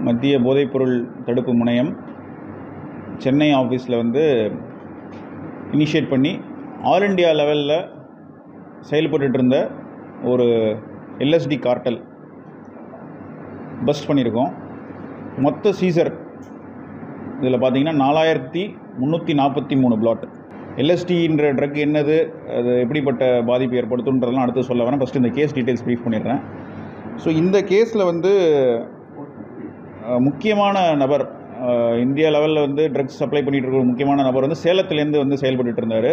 மத்திய போதைப்பொருள் தடுப்பு முனையம் சென்னை ஆஃபீஸில் வந்து இனிஷியேட் பண்ணி ஆல் இண்டியா லெவலில் செயல்பட்டுட்டு இருந்த ஒரு எல்எஸ்டி கார்ட்டல் பஸ்ட் பண்ணியிருக்கோம் மொத்த சீசர் இதில் பார்த்தீங்கன்னா நாலாயிரத்தி முந்நூற்றி நாற்பத்தி மூணு பிளாட் எல்எஸ்டின்ற ட்ரக் என்னது அது எப்படிப்பட்ட பாதிப்பு ஏற்படுத்துன்றதெல்லாம் அடுத்து சொல்ல வரேன் ஃபஸ்ட்டு இந்த கேஸ் டீட்டெயில்ஸ் ப்ரீஃப் பண்ணிடுறேன் ஸோ இந்த கேஸில் வந்து அஹ், முக்கியமான நபர் அஹ், இந்தியா லெவலில் வந்து ட்ரக்ஸ் சப்ளை பண்ணிட்டு இருக்கிற ஒரு முக்கியமான நபர் வந்து சேலத்துலேருந்து வந்து செயல்பட்டுட்டு இருந்தார்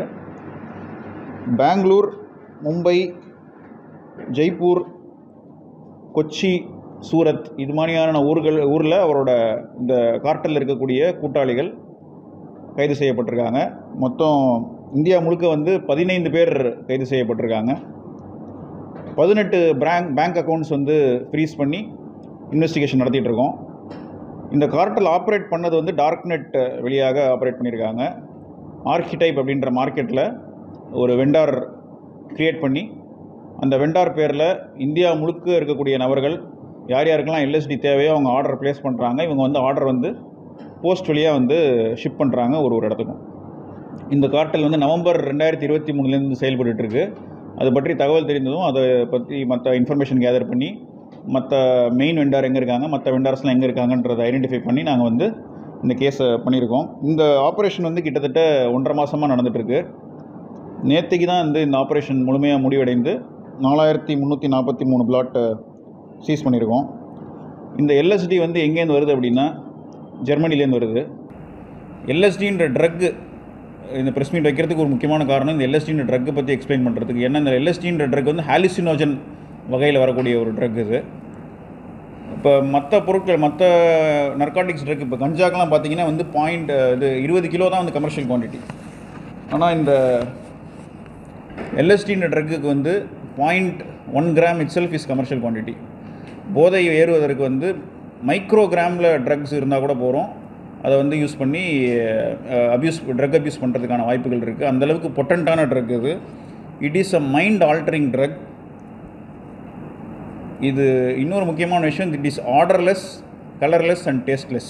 பெங்களூர் மும்பை ஜெய்ப்பூர் கொச்சி சூரத் இது மாதிரியான ஊர்கள் ஊரில் அவரோட இந்த கார்ட்டலில் இருக்கக்கூடிய கூட்டாளிகள் கைது செய்யப்பட்டிருக்காங்க மொத்தம் இந்தியா முழுக்க வந்து பதினைந்து பேர் கைது செய்யப்பட்டிருக்காங்க பதினெட்டு பேங்க் பேங்க் அக்கௌண்ட்ஸ் வந்து ஃப்ரீஸ் பண்ணி இன்வெஸ்டிகேஷன் நடத்திட்டு இருக்கோம் இந்த கார்ட்டல் ஆப்ரேட் பண்ணது வந்து டார்க் நெட் வழியாக ஆப்ரேட் பண்ணியிருக்காங்க ஆர்கிடைப் அப்படின்ற மார்க்கெட்டில் ஒரு வெண்டார் கிரியேட் பண்ணி அந்த வெண்டார் பேரில் இந்தியா முழுக்க இருக்கக்கூடிய நபர்கள் யார் யாருக்கெல்லாம் எல்எஸ்டி தேவையோ அவங்க ஆர்டர் ப்ளேஸ் பண்ணுறாங்க இவங்க வந்து ஆர்டர் வந்து போஸ்ட் வழியாக வந்து ஷிப் பண்ணுறாங்க ஒரு ஒரு இடத்துக்கும் இந்த கார்ட்டல் வந்து நவம்பர் ரெண்டாயிரத்தி இருபத்தி மூணுலேருந்து செயல்பட்டுட்டு இருக்கு அது பற்றி தகவல் தெரிந்ததும் அதை பற்றி மற்ற இன்ஃபர்மேஷன் கேதர் பண்ணி மற்ற மெயின் வெண்டார் எங்கே இருக்காங்க மற்ற வெண்டார்ஸ்லாம் எங்கே இருக்காங்கன்றதை ஐடென்டிஃபை பண்ணி நாங்கள் வந்து இந்த கேஸை பண்ணியிருக்கோம் இந்த ஆப்ரேஷன் வந்து கிட்டத்தட்ட ஒன்றரை மாதமாக நடந்துகிட்ருக்கு நேற்றுக்கு தான் வந்து இந்த ஆப்ரேஷன் முழுமையாக முடிவடைந்து நாலாயிரத்தி முந்நூற்றி நாற்பத்தி மூணு பிளாட் சீஸ் பண்ணியிருக்கோம் இந்த எல்எஸ்டி வந்து எங்கேருந்து வருது அப்படின்னா ஜெர்மனிலேருந்து வருது எல்எஸ்டின்ற ட்ரக்கு இந்த ப்ரெஸ் மீட் வைக்கிறதுக்கு ஒரு முக்கியமான காரணம் இந்த எல்எஸ்டின்ற ட்ரக்கை பற்றி எக்ஸ்பிளைன் பண்ணுறதுக்கு ஏன்னா இந்த எல்எஸ்டின்ற ட்ரக் வந்து ஹாலிசினோஜன் வகையில் வரக்கூடிய ஒரு ட்ரக் இது இப்போ மற்ற பொருட்கள் மற்ற நர்காட்டிக்ஸ் ட்ரக் இப்போ கஞ்சாக்கெல்லாம் பார்த்தீங்கன்னா வந்து பாயிண்ட் இது இருபது கிலோ தான் வந்து கமர்ஷியல் குவான்டிட்டி ஆனால் இந்த எல்எஸ்டின்ற ட்ரக்குக்கு வந்து point one gram itself is commercial quantity போதை ஏறுவதற்கு வந்து மைக்ரோ கிராமில் ட்ரக்ஸ் இருந்தால் கூட போகிறோம் அதை வந்து யூஸ் பண்ணி அப்யூஸ் ட்ரக் அப்யூஸ் பண்ணுறதுக்கான வாய்ப்புகள் இருக்குது அந்தளவுக்கு பொட்டண்ட்டான ட்ரக் இது it is a mind altering drug இது இன்னொரு முக்கியமான விஷயம் it is odourless colourless and tasteless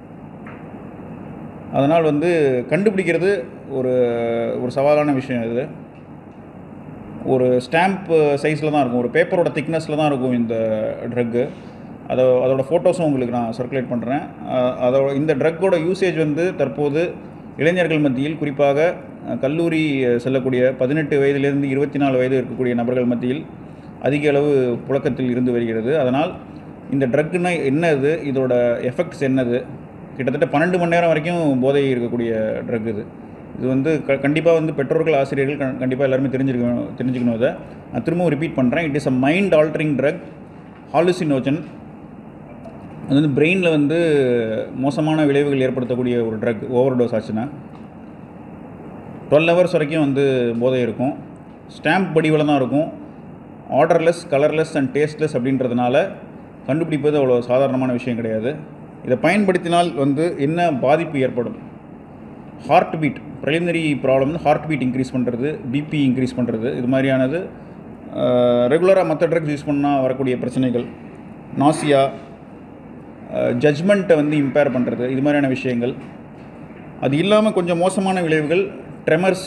அதனால் வந்து கண்டுபிடிக்கிறது ஒரு ஒரு சவாலான விஷயம் இது ஒரு ஸ்டாம்ப் சைஸில் தான் இருக்கும் ஒரு பேப்பரோட திக்னஸில் தான் இருக்கும் இந்த ட்ரக்கு அதை அதோட ஃபோட்டோஸும் உங்களுக்கு நான் சர்க்குலேட் பண்ணுறேன் அதோட இந்த ட்ரக்கோட யூசேஜ் வந்து தற்போது இளைஞர்கள் மத்தியில் குறிப்பாக அஹ், கல்லூரி செல்லக்கூடிய பதினெட்டு வயதிலிருந்து இருபத்தி நாலு வயது இருக்கக்கூடிய நபர்கள் மத்தியில் அதிக அளவு புழக்கத்தில் இருந்து வருகிறது அதனால் இந்த ட்ரக்குன்னா என்னது இதோட எஃபெக்ட்ஸ் என்னது கிட்டத்தட்ட பன்னெண்டு மணி நேரம் வரைக்கும் போதை இருக்கக்கூடிய ட்ரக் இது இது வந்து க கண்டிப்பாக வந்து பெற்றோர்கள் ஆசிரியர்கள் க கண்டிப்பாக எல்லாருமே தெரிஞ்சிருக்கணும் தெரிஞ்சுக்கணும் இதை நான் திரும்பவும் ரிப்பீட் பண்ணுறேன் it is a mind altering drug hallucinogen அது வந்து பிரெயினில் வந்து மோசமான விளைவுகள் ஏற்படுத்தக்கூடிய ஒரு ட்ரக் ஓவர் டோஸ் ஆச்சுன்னா டுவெல் ஹவர்ஸ் வரைக்கும் வந்து போதை இருக்கும் ஸ்டாம்ப் வடிவில் தான் இருக்கும் ஆர்டர்லெஸ் கலர்லெஸ் அண்ட் டேஸ்ட்லெஸ் அப்படின்றதுனால கண்டுபிடிப்பது அவ்வளோ சாதாரணமான விஷயம் கிடையாது இதை பயன்படுத்தினால் வந்து என்ன பாதிப்பு ஏற்படும் ஹார்ட் பீட் ப்ரிலிமினரி ப்ராப்ளம் வந்து ஹார்ட் பீட் இன்க்ரீஸ் பண்ணுறது பிபி இன்க்ரீஸ் பண்ணுறது இது மாதிரியானது ரெகுலராக மற்ற ட்ரக்ஸ் யூஸ் பண்ணால் வரக்கூடிய பிரச்சனைகள் நாசியா ஜட்ஜ்மெண்ட்டை வந்து இம்பேர் பண்ணுறது இது மாதிரியான விஷயங்கள் அது இல்லாமல் கொஞ்சம் மோசமான விளைவுகள் ட்ரெமர்ஸ்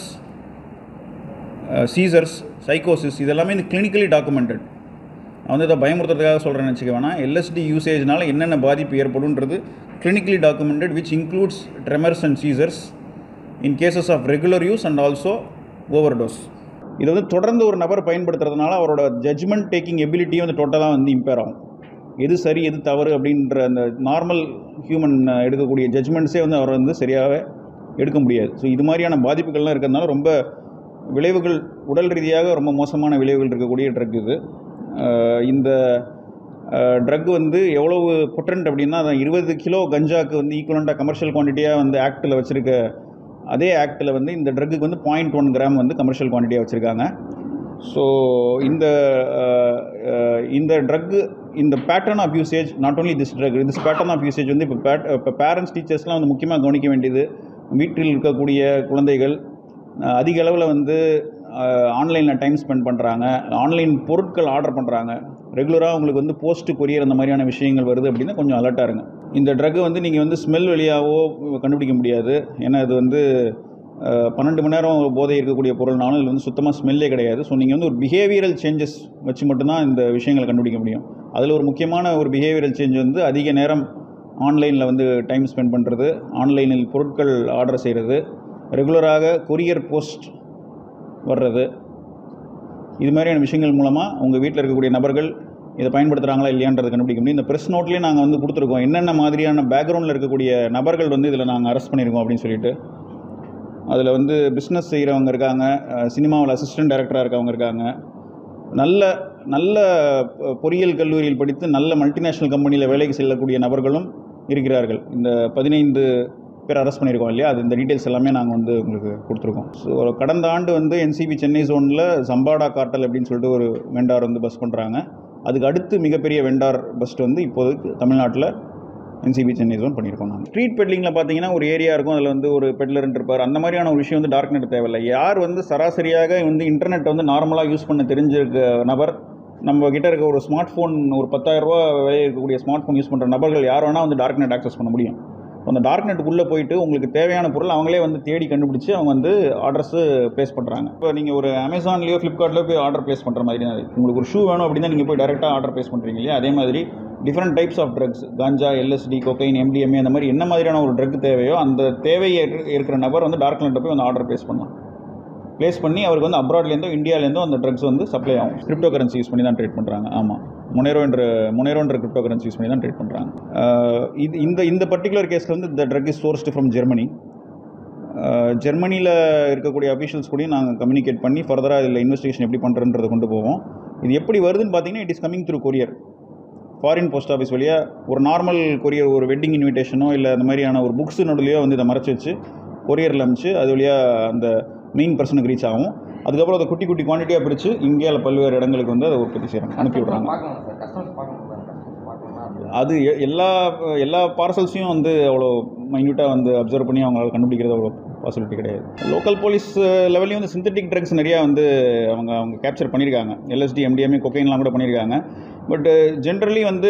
சீசர்ஸ் சைக்கோசிஸ் இதெல்லாமே இந்த கிளினிக்கலி டாக்குமெண்டட் நான் வந்து இதை பயமுறுத்துறதுக்காக சொல்கிறேன்னு வச்சுக்க வேணாம் எல்எஸ்டி யூசேஜ்னால என்னென்ன பாதிப்பு ஏற்படும்ன்றது clinically documented which includes tremors and seizures in cases of regular use and also overdose இது வந்து தொடர்ந்து ஒரு நபர் பயன்படுத்துறதுனால அவரோட ஜட்ஜ்மெண்ட் டேக்கிங் எபிலிட்டியும் வந்து டோட்டலாக வந்து இம்பேர் ஆகும் எது சரி எது தவறு அப்படின்ற அந்த நார்மல் ஹியூமன் எடுக்கக்கூடிய ஜட்ஜ்மெண்ட்ஸே வந்து அவரை வந்து சரியாக எடுக்க முடியாது ஸோ இது மாதிரியான பாதிப்புகள்லாம் இருக்கிறதுனால ரொம்ப விளைவுகள் உடல் ரீதியாக ரொம்ப மோசமான விளைவுகள் இருக்கக்கூடிய ட்ரக் இது அஹ் இந்த ட்ரக் வந்து எவ்வளவு பொட்டன்ட் அப்படின்னா அதான் இருபது கிலோ கஞ்சாக்கு வந்து ஈக்குவலண்ட்டாக கமர்ஷியல் குவான்டிட்டியாக வந்து ஆக்டில் வச்சுருக்க அதே ஆக்டில் வந்து இந்த ட்ரக்குக்கு வந்து பாயிண்ட் ஒன் கிராம் வந்து கமர்ஷியல் குவான்டிட்டியாக வச்சுருக்காங்க ஸோ இந்த அஹ், அஹ், இந்த ட்ரக்கு இந்த pattern of usage not only this drug this pattern of usage வந்து இப்போ பேட் இப்போ பேரண்ட்ஸ் டீச்சர்ஸ்லாம் வந்து முக்கியமாக கவனிக்க வேண்டியது வீட்டில் இருக்கக்கூடிய குழந்தைகள் அஹ், அதிக அளவில் வந்து ஆன்லைனில் டைம் ஸ்பெண்ட் பண்ணுறாங்க ஆன்லைன் பொருட்கள் ஆர்டர் பண்ணுறாங்க ரெகுலராக உங்களுக்கு வந்து போஸ்ட் கொரியர் அந்த மாதிரியான விஷயங்கள் வருது அப்படின்னா கொஞ்சம் அலர்ட்டாக இருங்க இந்த ட்ரக்கு வந்து நீங்கள் வந்து ஸ்மெல் வழியாவோ கண்டுபிடிக்க முடியாது ஏன்னா இது வந்து அஹ், பன்னெண்டு மணி நேரம் போதை இருக்கக்கூடிய பொருள்னாலும் இதில் வந்து சுத்தமாக ஸ்மெல்லே கிடையாது ஸோ நீங்கள் வந்து ஒரு பிஹேவியரல் சேஞ்சஸ் வச்சு மட்டும்தான் இந்த விஷயங்களை கண்டுபிடிக்க முடியும் அதில் ஒரு முக்கியமான ஒரு பிஹேவியரல் சேஞ்ச் வந்து அதிக நேரம் ஆன்லைனில் வந்து டைம் ஸ்பெண்ட் பண்ணுறது ஆன்லைனில் பொருட்கள் ஆர்டர் செய்கிறது ரெகுலராக கொரியர் போஸ்ட் வர்றது இது மாதிரியான விஷயங்கள் மூலமாக உங்கள் வீட்டில் இருக்கக்கூடிய நபர்கள் இதை பயன்படுத்துகிறாங்களா இல்லையான்றதை கண்டுபிடிக்க முடியும் இந்த ப்ரெஸ் நோட்லேயே நாங்கள் வந்து கொடுத்துருக்கோம் என்னென்ன மாதிரியான பேக்ரவுண்டில் இருக்கக்கூடிய நபர்கள் வந்து இதில் நாங்கள் அரெஸ்ட் பண்ணியிருக்கோம் அப்படின்னு சொல்லிட்டு அதில் வந்து பிஸ்னஸ் செய்கிறவங்க இருக்காங்க சினிமாவில் அசிஸ்டன்ட் டைரக்டராக இருக்கவங்க இருக்காங்க நல்ல நல்ல அஹ், பொறியியல் கல்லூரியில் படித்து நல்ல மல்டிநேஷ்னல் கம்பெனியில் வேலைக்கு செல்லக்கூடிய நபர்களும் இருக்கிறார்கள் இந்த பதினைந்து பேர் அரெஸ்ட் பண்ணியிருக்கோம் இல்லையா அது இந்த டீட்டெயில்ஸ் எல்லாமே நாங்கள் வந்து உங்களுக்கு கொடுத்துருக்கோம் ஸோ கடந்த ஆண்டு வந்து என்சிபி சென்னை ஜோனில் சம்பாடா கார்ட்டல் அப்படின்னு சொல்லிட்டு ஒரு வெண்டார் வந்து பஸ் பண்ணுறாங்க அதுக்கு அடுத்து மிகப்பெரிய வெண்டார் பஸ்ட் வந்து இப்போதைக்கு தமிழ்நாட்டில் என்சிபி சென்னை ஜோன் பண்ணியிருக்கோம் நாங்கள் ஸ்ட்ரீட் பெட்லிங்கில் பார்த்தீங்கன்னா ஒரு ஏரியா இருக்கும் அதில் வந்து ஒரு பெட்லர் இருப்பார் அந்த மாதிரியான ஒரு விஷயம் வந்து டார்க் நெட் தேவையில்லை யார் வந்து சராசரியாக வந்து இன்டர்நெட் வந்து நார்மலாக யூஸ் பண்ண தெரிஞ்சிருக்க நபர் நம்ம கிட்ட இருக்க ஒரு ஸ்மார்ட் ஃபோன் ஒரு பத்தாயிரம் ரூபா விலை இருக்கக்கூடிய ஸ்மார்ட் ஃபோன் யூஸ் பண்ணுற நபர்கள் யார் வேணால் வந்து டார்க் நெட் ஆக்சஸ் பண்ண முடியும் அந்த டார்க் நெட்டுக்குள்ளே போயிட்டு உங்களுக்கு தேவையான பொருள் அவங்களே வந்து தேடி கண்டுபிடிச்சி அவங்க வந்து ஆர்டர்ஸு ப்ளேஸ் பண்ணுறாங்க இப்போ நீங்கள் ஒரு அமேசான்லேயோ ஃப்ளிப்கார்ட்லேயோ போய் ஆர்டர் ப்ளேஸ் பண்ணுற மாதிரி தான் இருக்கு. உங்களுக்கு ஒரு ஷூ வேணும் அப்படின்னா நீங்கள் போய் டேரெக்டாக ஆர்டர் ப்ளேஸ் பண்ணுறீங்க இல்லையா அதே மாதிரி different types of drugs ganja LSD cocaine MDMA அந்த மாதிரி என்ன மாதிரியான ஒரு ட்ரக் தேவையோ அந்த தேவையை இரு- இருக்கிற நபர் வந்து டார்க் நெட்டில் போய் வந்து ஆர்டர் ப்ளேஸ் பண்ணலாம் ப்ளேஸ் பண்ணி அவருக்கு வந்து அப்ராட்லேருந்தோ இந்தியாவிலேருந்தோ அந்த ட்ரக்ஸ் வந்து சப்ளை ஆகும் கிரிப்டோ கரன்சி யூஸ் பண்ணி தான் ட்ரேட் பண்ணுறாங்க ஆமாம் முனேரோ என்ற முனேரோன்ற கிரிப்டோ கரன்சி யூஸ் பண்ணி தான் ட்ரேட் பண்ணுறாங்க இது இந்த இந்த பர்டிகுலர் கேஸில் வந்து இந்த drug is sourced from Germany ஜெர்மனியில் இருக்கக்கூடிய அஃபீஷியல்ஸ் கூடயும் நாங்கள் கம்யூனிகேட் பண்ணி ஃபர்தராக இதில் இன்வெஸ்டிகேஷன் எப்படி பண்ணுறன்றதை கொண்டு போவோம் இது எப்படி வருதுன்னு பார்த்தீங்கன்னா it is coming through courier foreign post office வழியாக ஒரு நார்மல் கொரியர் ஒரு வெட்டிங் இன்விடேஷனோ இல்லை அந்த மாதிரியான ஒரு புக்ஸ் நடுலையோ வந்து இதை மறைச்சி வச்சு கொரியரில் அனுப்பிச்சு அது வழியாக அந்த மெயின் பர்சனுக்கு ரீச் ஆகும் அதுக்கப்புறம் அதை குட்டி குட்டி குவான்டிட்டியாக பிரித்து இந்தியாவில் பல்வேறு இடங்களுக்கு வந்து அதை உற்பத்தி செய்கிறாங்க அனுப்பி விடுறாங்க பார்க்கலாம் சார் கஸ்டமர்ஸ் பார்க்கணும் சார் கஸ்டமர்ஸ் பார்க்கணும்னா அது அது எ- எல்லா எல்லா பார்சல்ஸையும் வந்து அவ்வளோ மைன்யூட்டாக வந்து அப்சர்வ் பண்ணி அவங்களால கண்டுபிடிக்கிறது அவ்வளோ பாசிபிலிட்டி கிடையாது லோக்கல் போலீஸ் லெவல்லையும் வந்து சிந்தட்டிக் ட்ரக்ஸ் நிறையா வந்து அவங்க அவங்க கேப்சர் பண்ணியிருக்காங்க எல்எஸ்டி எம்டிஎம்ஏ கொக்கைன்லாம் கூட பண்ணியிருக்காங்க பட் ஜென்ரலி வந்து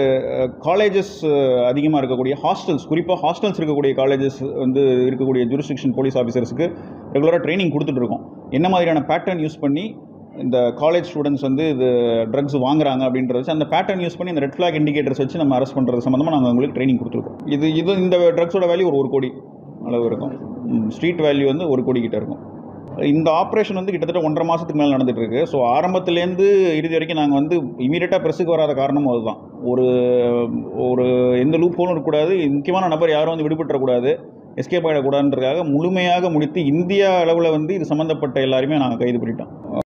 காலேஜஸ் அதிகமாக இருக்கக்கூடிய ஹாஸ்டல்ஸ் குறிப்பாக ஹாஸ்டல்ஸ் இருக்கக்கூடிய காலேஜஸ் வந்து இருக்கக்கூடிய ஜூரிஸ்டிக்ஷன் போலீஸ் ஆஃபீஸர்ஸுக்கு ரெகுலராக ட்ரைனிங் கொடுத்துட்ருக்கோம் என்ன மாதிரியான பேட்டர்ன் யூஸ் பண்ணி இந்த காலேஜ் ஸ்டூடெண்ட்ஸ் வந்து இது ட்ரக்ஸ் வாங்குறாங்க அப்படின்றத வச்சு அந்த பேட்டர்ன் யூஸ் பண்ணி இந்த ரெட் ஃபிளாக் இண்டிகேட்டர்ஸ் வச்சு நம்ம அரெஸ்ட் பண்ணுறது சம்மந்தமாக நாங்கள் உங்களுக்கு ட்ரைனிங் கொடுத்துருக்கோம் இது இது இந்த ட்ரக்ஸோட வேல்யூ ஒரு ஒரு கோடி அளவு இருக்கும் ஸ்ட்ரீட் வேல்யூ வந்து ஒரு கோடி கிட்ட இருக்கும் இந்த ஆப்ரேஷன் வந்து கிட்டத்தட்ட ஒன்றரை மாதத்துக்கு மேலே நடந்துட்டு இருக்கு ஸோ ஆரம்பத்துலேருந்து இறுதி வரைக்கும் நாங்கள் வந்து இமீடியட்டாக ப்ரெஸ்ஸுக்கு வராத காரணமும் அதுதான் ஒரு ஒரு எந்த லூப் ஹோலும் இருக்கக்கூடாது முக்கியமான நபர் யாரும் வந்து விடுபட்டுறக்கூடாது எஸ்கேப் ஆகிடக்கூடாதுன்றதுக்காக முழுமையாக முடித்து இந்தியா அளவில் வந்து இது சம்மந்தப்பட்ட எல்லாருமே நாங்கள் கைது பண்ணிட்டோம்